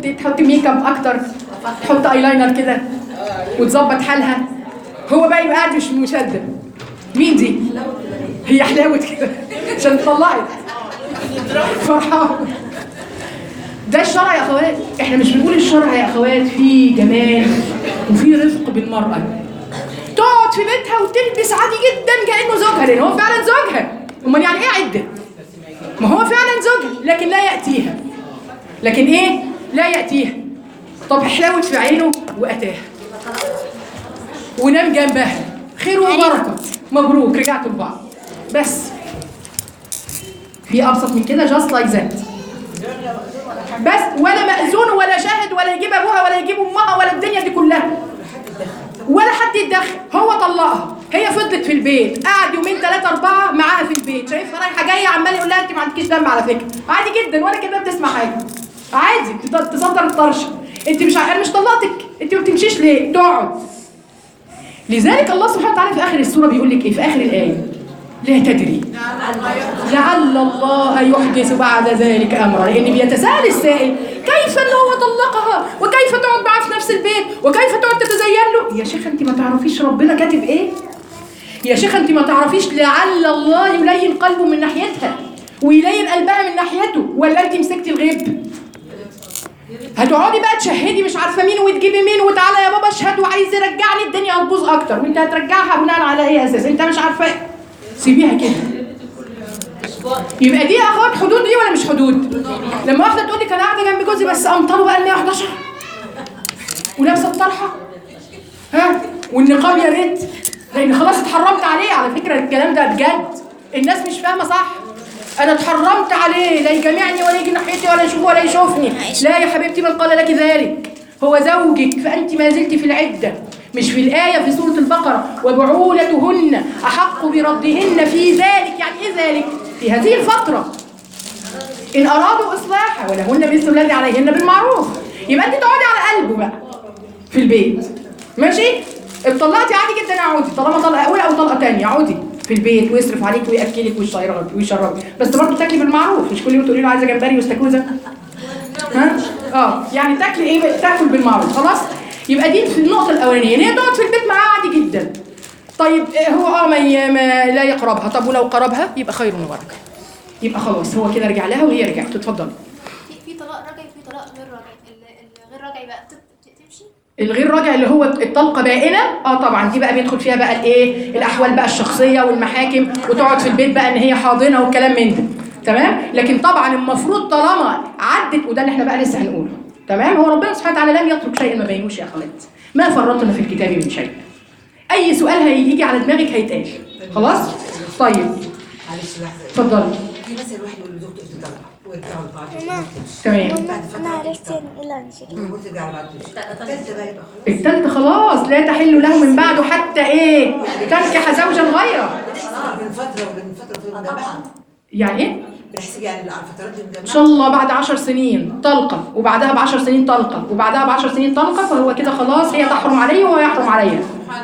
تحط ميك اب اكتر تحط ايلاينر كده وتظبط حالها هو بقى يبقى قاعد مش مشدد مين دي؟ هي حلاوه كده عشان طلعت فرحان ده الشرع يا اخوات احنا مش بنقول الشرع يا اخوات فيه جمال وفيه رفق بالمرأة تقعد في بيتها وتلبس عادي جدا كأنه زوجها لان هو فعلا زوجها امال يعني ايه عدة ما هو فعلا زوجها لكن لا يأتيها لكن ايه لا يأتيها طب حلاوت في عينه وأتاها ونام جنبها خير وبركة مبروك رجعتوا لبعض بس في ابسط من كده جاست لايك ذات بس ولا مأذون ولا شاهد ولا يجيب ابوها ولا يجيب امها ولا الدنيا دي كلها ولا حد يتدخل هو طلقها هي فضلت في البيت قعد يومين ثلاثة أربعة معاها في البيت شايفها رايحة جاية عمال يقول لها أنت ما عندكيش دم على فكرة عادي جدا ولا كده بتسمع حاجة عادي تط- تصدر الطرشة أنت مش ع- أنا مش طلقتك أنت ما بتمشيش ليه؟ تقعد لذلك الله سبحانه وتعالى في آخر السورة بيقول لك إيه في آخر الآية لا تدري لعل الله يحدث بعد ذلك امرا لان بيتساءل السائل كيف ان هو طلقها وكيف تقعد معاه في نفس البيت وكيف تقعد تتزين له يا شيخ انت ما تعرفيش ربنا كاتب ايه يا شيخ انت ما تعرفيش لعل الله يلين قلبه من ناحيتها ويلين قلبها من ناحيته ولا انت مسكتي الغيب هتقعدي بقى تشهدي مش عارفه مين وتجيبي مين وتعالى يا بابا اشهد وعايز يرجعني الدنيا هتبوظ اكتر وانت هترجعها بناء على ايه اساس انت مش عارفه إيه. سيبيها كده يبقى دي يا اخوات حدود دي ولا مش حدود؟ لما واحده تقول لك انا قاعده جنب جوزي بس امطره بقى ال 111 ولابسه الطرحه ها والنقاب يا ريت لان خلاص اتحرمت عليه على فكره الكلام ده بجد الناس مش فاهمه صح انا اتحرمت عليه لا يجامعني ولا يجي ناحيتي ولا يشوف ولا يشوفني لا يا حبيبتي من قال لك ذلك هو زوجك فانت ما زلت في العده مش في الآية في سورة البقرة وبعولتهن أحق بردهن في ذلك يعني إيه ذلك؟ في هذه الفترة إن أرادوا إصلاحا ولهن مثل الذي عليهن بالمعروف يبقى أنت تقعدي على قلبه بقى في البيت ماشي؟ اتطلقتي عادي جدا اقعدي طالما طلقة أولى أو طلقة تانية اقعدي في البيت ويصرف عليك ويأكلك ويشربك ويشربك بس برضه تاكلي بالمعروف مش كل يوم تقولي له عايزة جمبري واستاكوزا ها؟ اه يعني تاكلي ايه تاكل بالمعروف خلاص؟ يبقى دي في النقطة الأولانية إن هي تقعد في البيت معاه عادي جدا طيب إيه هو اه ما, ي- ما لا يقربها طب ولو قربها يبقى خير وبركة يبقى خلاص هو كده رجع لها وهي رجعت اتفضلي في في طلاق رجعي وفي طلاق غير رجعي ال- الغير رجعي بقى تت- ت- تمشي الغير راجع اللي هو الطلقه بائنه اه طبعا دي بقى بيدخل فيها بقى الايه الاحوال بقى الشخصيه والمحاكم وتقعد في البيت بقى ان هي حاضنه والكلام من ده تمام لكن طبعا المفروض طالما عدت وده اللي احنا بقى لسه هنقوله تمام هو ربنا سبحانه وتعالى لم يترك شيئا ما بينوش يا اخوات ما فرطنا في الكتاب من شيء اي سؤال هيجي على دماغك هيتقال خلاص طيب معلش لحظه اتفضلي في مثلا واحد يقول لزوجته انت طالعه ويرجعوا لبعض تمام بعد فتره انا عرفت ايه المشكلة وترجعوا لبعض الثالثه بقى يبقى خلاص التالتة خلاص لا تحل له من بعده حتى ايه تنكح زوجا غيره اه من فتره ومن فتره في المجامعه يعني ايه بنحسب يعني على الفترات دي ان المجامعه شاء الله بعد عشر سنين طلقة وبعدها بعشر سنين طلقة وبعدها بعشر سنين طلقة فهو كده خلاص هي تحرم عليه وهو يحرم عليها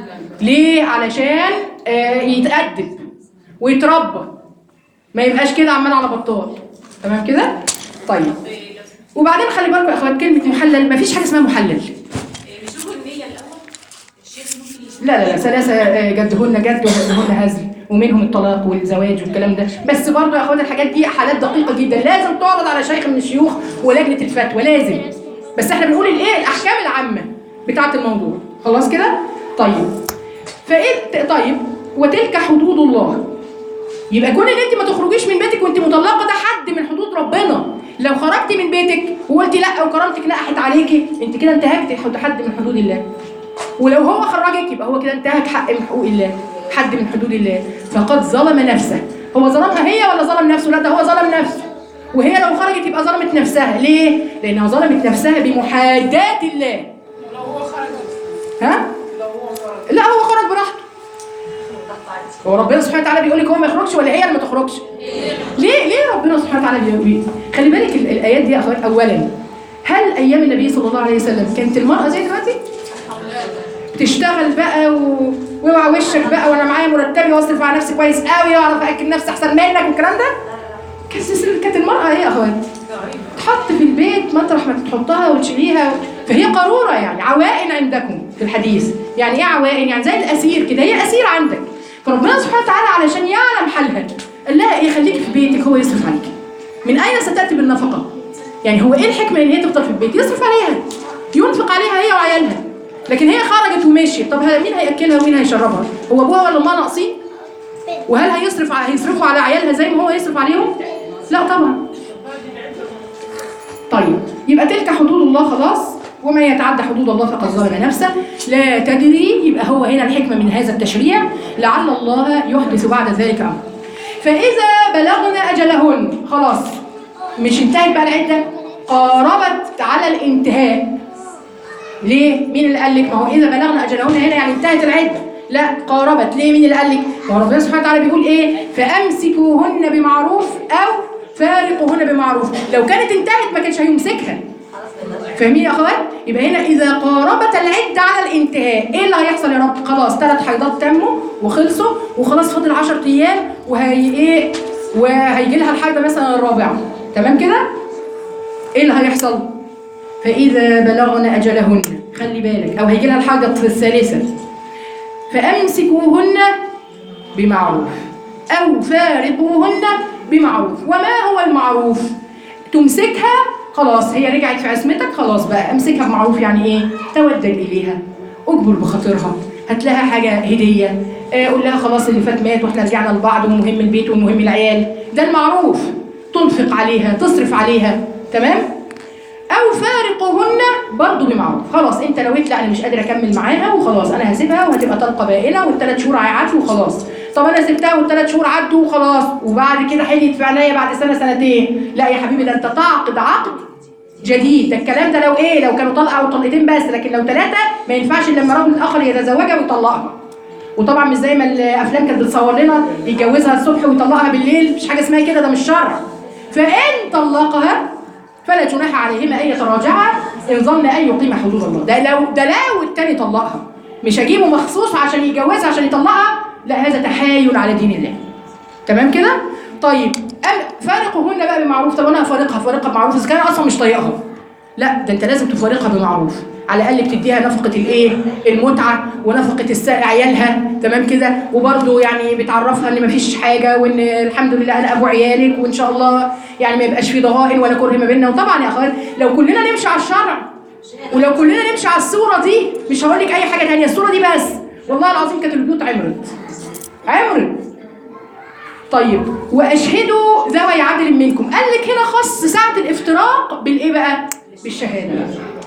ليه علشان آه يتأدب ويتربى ما يبقاش كده عمال على بطال تمام كده طيب وبعدين خلي بالكم يا اخوات كلمة محلل ما فيش حاجة اسمها محلل بيشوفوا النية الأول الشيخ ممكن يشوف لا لا لا ثلاثة آه، جدهن جد وهزهن هزل ومنهم الطلاق والزواج والكلام ده بس برضه يا اخوات الحاجات دي حالات دقيقة جدا لازم تعرض على شيخ من الشيوخ ولجنة الفتوى لازم بس احنا بنقول الايه الاحكام العامة بتاعة الموضوع خلاص كده طيب فايه طيب وتلك حدود الله يبقى كون ان انت ما تخرجيش من بيتك وانت مطلقه ده حد من حدود ربنا لو خرجتي من بيتك وقلتي لا وكرامتك نقحت عليكي انت كده انتهكتي حد حد من حدود الله ولو هو خرجك يبقى هو كده انتهك حق من حقوق الله حد من حدود الله فقد ظلم نفسه هو ظلمها هي ولا ظلم نفسه لا ده هو ظلم نفسه وهي لو خرجت يبقى ظلمت نفسها ليه لانها ظلمت نفسها بمحاداة الله لو هو خرج ها لو هو خرج لا هو خرج براحته هو ربنا سبحانه وتعالى بيقول لك هو ما يخرجش ولا هي اللي ما تخرجش ليه ليه ربنا سبحانه وتعالى بيقول خلي بالك ال- الايات دي يا اخوات اولا هل ايام النبي صلى الله عليه وسلم كانت المراه زي دلوقتي تشتغل بقى و... واوعى وشك بقى وانا معايا مرتبي واصرف على نفسي كويس قوي واعرف اكل نفسي احسن منك والكلام ده كانت كانت المراه ايه يا اخوات تحط في البيت مطرح ما تحطها وتشيليها فهي قاروره يعني عوائن عندكم في الحديث يعني ايه عوائن يعني زي الاسير كده هي اسير عندك فربنا سبحانه وتعالى علشان يعلم حالها قال لها ايه خليكي في بيتك هو يصرف عليكي من اين ستاتي بالنفقه يعني هو ايه الحكمه ان هي تفضل في البيت يصرف عليها ينفق عليها هي وعيالها لكن هي خرجت ومشيت طب مين هياكلها ومين هيشربها هو ابوها ولا امها ناقصين وهل هيصرف ع- هيصرفوا على عيالها زي ما هو هيصرف عليهم لا طبعا طيب يبقى تلك حدود الله خلاص ومن يتعدى حدود الله فقد ظلم نفسه لا تدري يبقى هو هنا الحكمه من هذا التشريع لعل الله يحدث بعد ذلك امر فاذا بلغنا اجلهن خلاص مش انتهت بقى العده قاربت على الانتهاء ليه؟ مين اللي قال لك؟ ما هو إذا بلغنا أجلهن هنا يعني انتهت العدة. لا قاربت، ليه؟ مين اللي قال لك؟ ما هو ربنا سبحانه وتعالى بيقول إيه؟ فأمسكوهن بمعروف أو فارقوهن بمعروف. لو كانت انتهت ما كانش هيمسكها. فاهمين يا أخوات؟ يبقى هنا إذا قاربت العدة على الانتهاء، إيه اللي هيحصل يا رب؟ خلاص ثلاث حيضات تموا وخلصوا وخلاص فاضل 10 أيام وهي إيه؟ وهيجي لها الحيضة مثلا الرابعة. تمام كده؟ إيه اللي هيحصل؟ فإذا بلغن أجلهن خلي بالك أو هيجي لها الحاجة الثالثة فأمسكوهن بمعروف أو فارقوهن بمعروف وما هو المعروف تمسكها خلاص هي رجعت في عصمتك خلاص بقى امسكها بمعروف يعني ايه تودد اليها اجبر بخاطرها هات لها حاجه هديه آه، قول لها خلاص اللي فات مات واحنا رجعنا لبعض ومهم البيت ومهم العيال ده المعروف تنفق عليها تصرف عليها تمام او فارقهن برضه بمعروف خلاص انت نويت لا انا مش قادر اكمل معاها وخلاص انا هسيبها وهتبقى طلقه بائنه والثلاث شهور هيعدوا وخلاص طب انا سبتها والثلاث شهور عدوا وخلاص وبعد كده حلت في عينيا بعد سنه سنتين لا يا حبيبي ده انت تعقد عقد جديد ده الكلام ده لو ايه لو كانوا طلقه او طلقتين بس لكن لو ثلاثه ما ينفعش إلا لما رجل اخر يتزوجها ويطلقها وطبعا مش زي ما الافلام كانت بتصور لنا يتجوزها الصبح ويطلقها بالليل مش حاجه اسمها كده ده مش شرع فان طلقها فلا جناح عليهما ان يتراجعا ان ظن ان يقيم حدود الله ده لو ده لو التاني طلقها مش هجيبه مخصوص عشان يتجوزها عشان يطلقها لا هذا تحايل على دين الله تمام كده طيب أم فارقهن بقى بمعروف طب انا هفارقها فارقها بمعروف اذا كان أنا اصلا مش طايقها لا ده انت لازم تفارقها بمعروف على الاقل بتديها نفقه الايه المتعه ونفقه الس- عيالها تمام كده وبرده يعني بتعرفها ان مفيش حاجه وان الحمد لله انا ابو عيالك وان شاء الله يعني ما يبقاش في ضغائن ولا كره ما بيننا وطبعا يا اخوان لو كلنا نمشي على الشرع ولو كلنا نمشي على الصوره دي مش هقول لك اي حاجه ثانيه الصوره دي بس والله العظيم كانت البيوت عمرت عمرت طيب واشهدوا ذوي عدل منكم قال لك هنا خص ساعه الافتراق بالايه بقى بالشهاده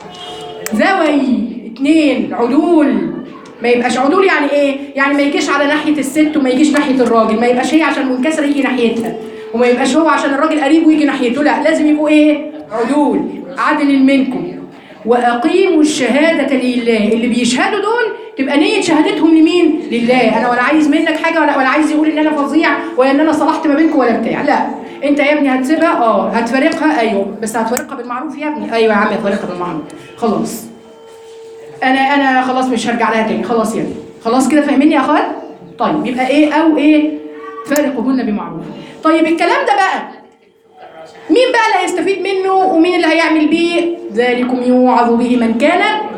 ذوي اتنين عدول ما يبقاش عدول يعني ايه يعني ما يجيش على ناحيه الست وما يجيش ناحيه الراجل ما يبقاش هي عشان منكسره يجي ناحيتها وما يبقاش هو عشان الراجل قريب ويجي ناحيته لا لازم يبقوا ايه عدول عدل منكم واقيموا الشهاده لله اللي بيشهدوا دول تبقى نيه شهادتهم لمين لله انا ولا عايز منك حاجه ولا ولا عايز يقول ان انا فظيع ولا ان انا صلحت ما بينكم ولا بتاع لا انت يا ابني هتسيبها اه هتفارقها ايوه بس هتفارقها بالمعروف يا ابني ايوه يا عم هتفارقها بالمعروف خلاص انا انا خلاص مش هرجع لها تاني خلاص يا ابني خلاص كده فاهميني يا اخوات طيب يبقى ايه او ايه فارقهن بمعروف طيب الكلام ده بقى مين بقى اللي هيستفيد منه ومين اللي هيعمل بيه ذلكم يوعظ به من كان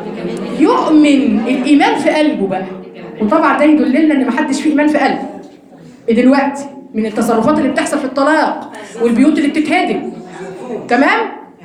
يؤمن الايمان في قلبه بقى وطبعا ده يدللنا ان محدش فيه ايمان في قلبه دلوقتي من التصرفات اللي بتحصل في الطلاق والبيوت اللي بتتهدم تمام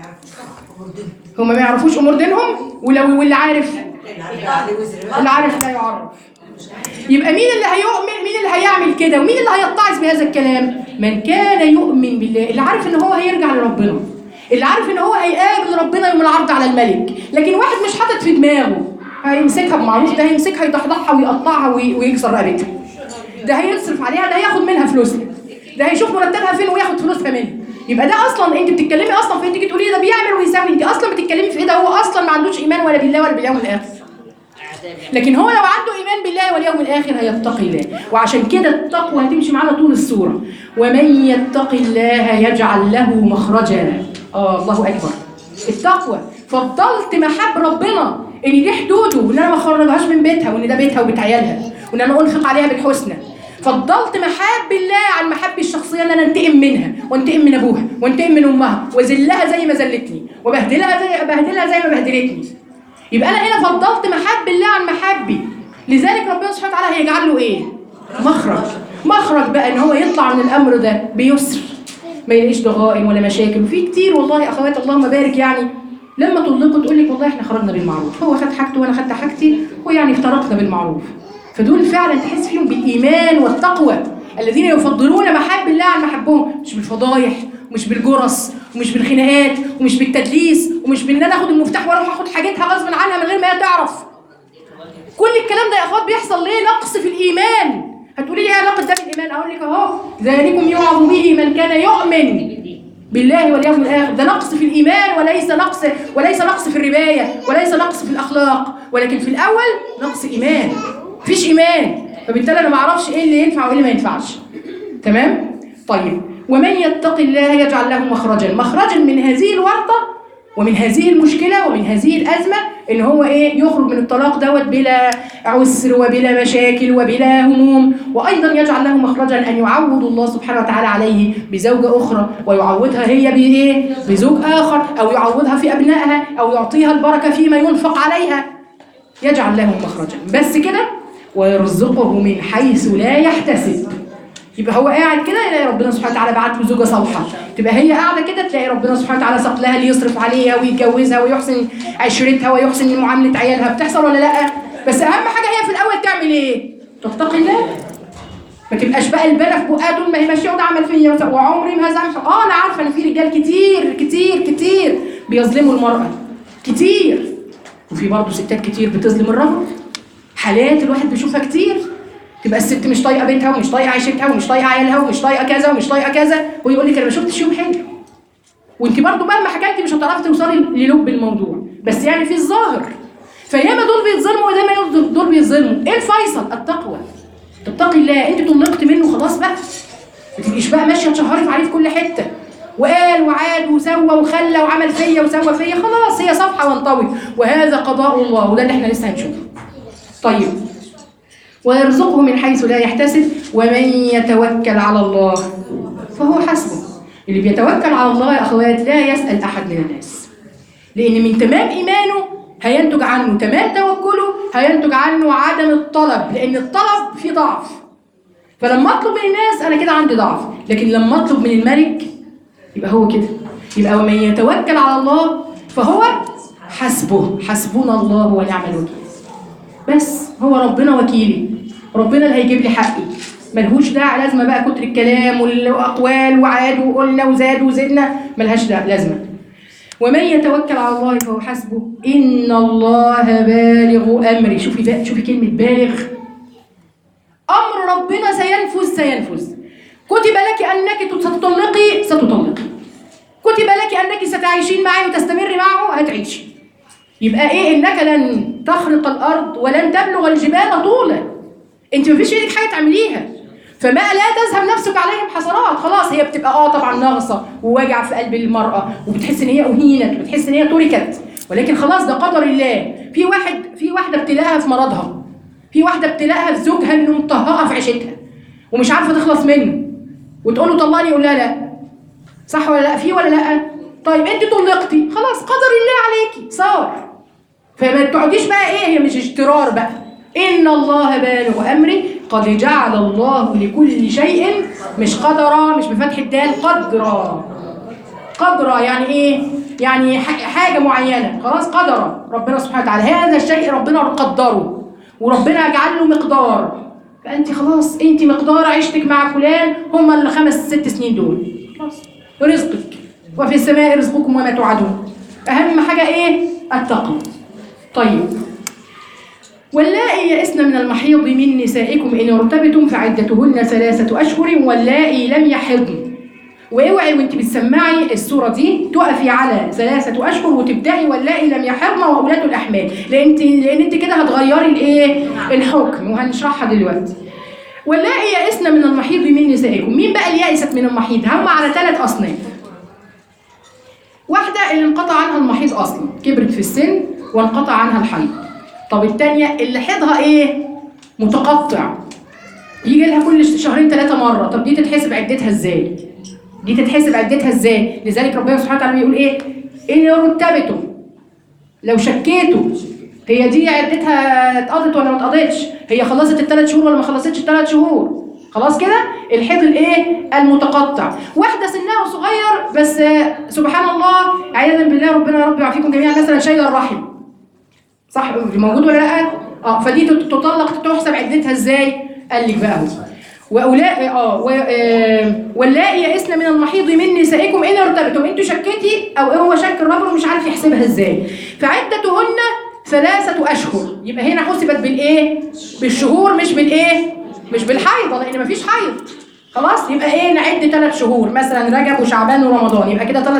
هما ما يعرفوش امور دينهم ولو واللي عارف اللي عارف لا يعرف يبقى مين اللي هيؤمن مين اللي هيعمل كده ومين اللي هيتعظ بهذا الكلام من كان يؤمن بالله اللي عارف ان هو هيرجع لربنا اللي عارف ان هو هيقابل ربنا يوم العرض على الملك لكن واحد مش حاطط في دماغه هيمسكها بمعروف ده هيمسكها يضحضحها ويقطعها وي- ويكسر رقبتها ده هيصرف عليها ده هياخد منها فلوسها ده هيشوف مرتبها فين وياخد فلوسها منها يبقى ده اصلا انت بتتكلمي اصلا في تيجي تقولي ده بيعمل ويسوي انت اصلا بتتكلمي في ايه ده هو اصلا ما عندوش ايمان ولا بالله ولا باليوم الاخر لكن هو لو عنده ايمان بالله واليوم الاخر هيتقي الله وعشان كده التقوى هتمشي معانا طول السوره ومن يتق الله يجعل له مخرجا اه الله اكبر التقوى فضلت محب ربنا ان دي حدوده وان انا ما اخرجهاش من بيتها وان ده بيتها وبيت عيالها وان انا انفق عليها بالحسنى فضلت محاب الله عن محبي الشخصيه ان انا انتقم منها وانتقم من ابوها وانتقم من امها واذلها زي ما ذلتني وبهدلها زي بهدلها زي ما بهدلتني يبقى انا هنا فضلت محب الله عن محبي لذلك ربنا سبحانه وتعالى هيجعل له ايه مخرج مخرج بقى ان هو يطلع من الامر ده بيسر ما يلاقيش ضغائن ولا مشاكل وفي كتير والله يا اخوات اللهم بارك يعني لما طلقوا تقول لك والله احنا خرجنا بالمعروف هو خد حاجته وانا خدت حاجتي ويعني افترقنا بالمعروف فدول فعلا تحس فيهم بالايمان والتقوى الذين يفضلون محب الله عن محبهم مش بالفضايح ومش بالجرس ومش بالخناقات ومش بالتدليس ومش بان انا اخد المفتاح واروح اخد حاجتها غصب عنها من غير ما هي تعرف كل الكلام ده يا اخوات بيحصل ليه نقص في الايمان هتقولي لي ايه علاقه ده بالايمان اقول لك اهو ذلكم يوعظ به من كان يؤمن بالله واليوم الاخر ده نقص في الايمان وليس نقص وليس نقص في الربايه وليس نقص في الاخلاق ولكن في الاول نقص ايمان مفيش ايمان فبالتالي انا ما اعرفش ايه اللي ينفع وايه اللي ما ينفعش تمام طيب ومن يتق الله يجعل له مخرجا مخرجا من هذه الورطه ومن هذه المشكله ومن هذه الازمه ان هو ايه يخرج من الطلاق دوت بلا عسر وبلا مشاكل وبلا هموم وايضا يجعل له مخرجا ان يعوض الله سبحانه وتعالى عليه بزوجه اخرى ويعوضها هي بايه بزوج اخر او يعوضها في ابنائها او يعطيها البركه فيما ينفق عليها يجعل له مخرجا بس كده ويرزقه من حيث لا يحتسب يبقى هو قاعد كده يلاقي ربنا سبحانه وتعالى بعت له زوجه صالحه تبقى هي قاعده كده تلاقي ربنا سبحانه وتعالى ساق لها اللي يصرف عليها ويتجوزها ويحسن عشرتها ويحسن معامله عيالها بتحصل ولا لا بس اهم حاجه هي في الاول تعمل ايه تتقي الله ما تبقاش بقى البلا في بقها طول ما هي ماشيه وده عمل فيا وس- وعمري ما هزعل اه انا عارفه ان في رجال كتير كتير كتير بيظلموا المراه كتير وفي برضه ستات كتير بتظلم الرجل حالات الواحد بيشوفها كتير تبقى الست مش طايقه بيتها ومش طايقه عيشتها ومش طايقه عيالها ومش طايقه كذا ومش طايقه كذا ويقول لك انا ما شفتش يوم حلو وانت برضه مهما حكيتي مش هتعرفي توصلي للب الموضوع بس يعني في الظاهر فياما دول بيتظلموا وياما دول- دول بيتظلموا ايه الفيصل التقوى تتقي الله انت طلقت منه خلاص بقى ما تبقيش بقى ماشيه تشهري عليه في كل حته وقال وعاد وسوى وخلى وعمل فيا وسوى فيا خلاص هي صفحه وانطوي وهذا قضاء الله وده اللي احنا لسه هنشوفه طيب ويرزقه من حيث لا يحتسب ومن يتوكل على الله فهو حسبه اللي بيتوكل على الله يا اخوات لا يسال احد من الناس لان من تمام ايمانه هينتج عنه تمام توكله هينتج عنه عدم الطلب لان الطلب فيه ضعف فلما اطلب من الناس انا كده عندي ضعف لكن لما اطلب من الملك يبقى هو كده يبقى ومن يتوكل على الله فهو حسبه حسبنا الله ونعم الوكيل بس هو ربنا وكيلي ربنا اللي هيجيب لي حقي ملهوش داعي لازمه بقى كتر الكلام والاقوال وعاد وقلنا وزاد وزدنا ملهاش داعي لازمه ومن يتوكل على الله فهو حسبه ان الله بالغ امري شوفي بقى شوفي كلمه بالغ امر ربنا سينفذ سينفذ كتب لك انك ستطلقي ستطلقي كتب لك انك ستعيشين معي وتستمري معه هتعيشي يبقى ايه انك لن تخرق الارض ولن تبلغ الجبال طولا انت مفيش في ايدك حاجه تعمليها فما لا تذهب نفسك عليهم حسرات خلاص هي بتبقى اه طبعا ناقصه ووجع في قلب المراه وبتحس ان هي اهينت وبتحس ان هي تركت ولكن خلاص ده قدر الله في واحد في واحده ابتلاها في مرضها في واحده ابتلاها في زوجها انه مطهقه في عيشتها ومش عارفه تخلص منه وتقول له طلقني يقول لها لا صح ولا لا في ولا لا طيب انت طلقتي خلاص قدر الله عليكي صار فما تقعديش بقى ايه هي مش اشترار بقى ان الله بالغ امري قد جعل الله لكل شيء مش قدرا مش بفتح الدال قدرا قدرا يعني ايه يعني ح- حاجه معينه خلاص قدرا ربنا سبحانه وتعالى هذا الشيء ربنا قدره وربنا جعل له مقدار فانت خلاص انت مقدار عيشتك مع فلان هم الخمس ست سنين دول خلاص ورزقك وفي السماء رزقكم وما توعدون اهم حاجه ايه التقوى طيب واللائي يئسن من المحيض من نسائكم ان ارتبتم فعدتهن ثلاثه اشهر واللائي لم يحضن واوعي وانت بتسمعي السوره دي تقفي على ثلاثه اشهر وتبداي واللائي لم يحضن واولاد الاحمال لان انت لان انت كده هتغيري الايه الحكم وهنشرحها دلوقتي واللائي يئسن من المحيض من نسائكم مين بقى اللي يئست من المحيض هم على ثلاث اصناف واحدة اللي انقطع عنها المحيض أصلا كبرت في السن وانقطع عنها الحيض طب التانية اللي حيضها إيه؟ متقطع يجي لها كل شهرين ثلاثه مره طب دي تتحسب عدتها ازاي دي تتحسب عدتها ازاي لذلك ربنا سبحانه وتعالى بيقول ايه ان رتبتم لو شكيتوا هي دي عدتها اتقضت ولا ما اتقضتش هي خلصت الثلاث شهور ولا ما خلصتش الثلاث شهور خلاص كده الحيض الايه المتقطع واحده سنها صغير بس آه، سبحان الله عياذا بالله ربنا يا رب يعافيكم جميعا مثلا شايله الرحم صح موجود ولا لا اه فدي تت- تطلق تحسب عدتها ازاي قال لك بقى اهو واولئك اه و- آه، واللائي يئسن من المحيض من نسائكم ان ارتبتم انتوا شكيتي او هو شك الرجل ومش عارف يحسبها ازاي فعدتهن ثلاثة أشهر يبقى هنا حسبت بالإيه؟ بالشهور مش بالإيه؟ مش بالحيضة لأن مفيش حيض خلاص يبقى إيه نعد ثلاث شهور مثلا رجب وشعبان ورمضان يبقى كده ثلاث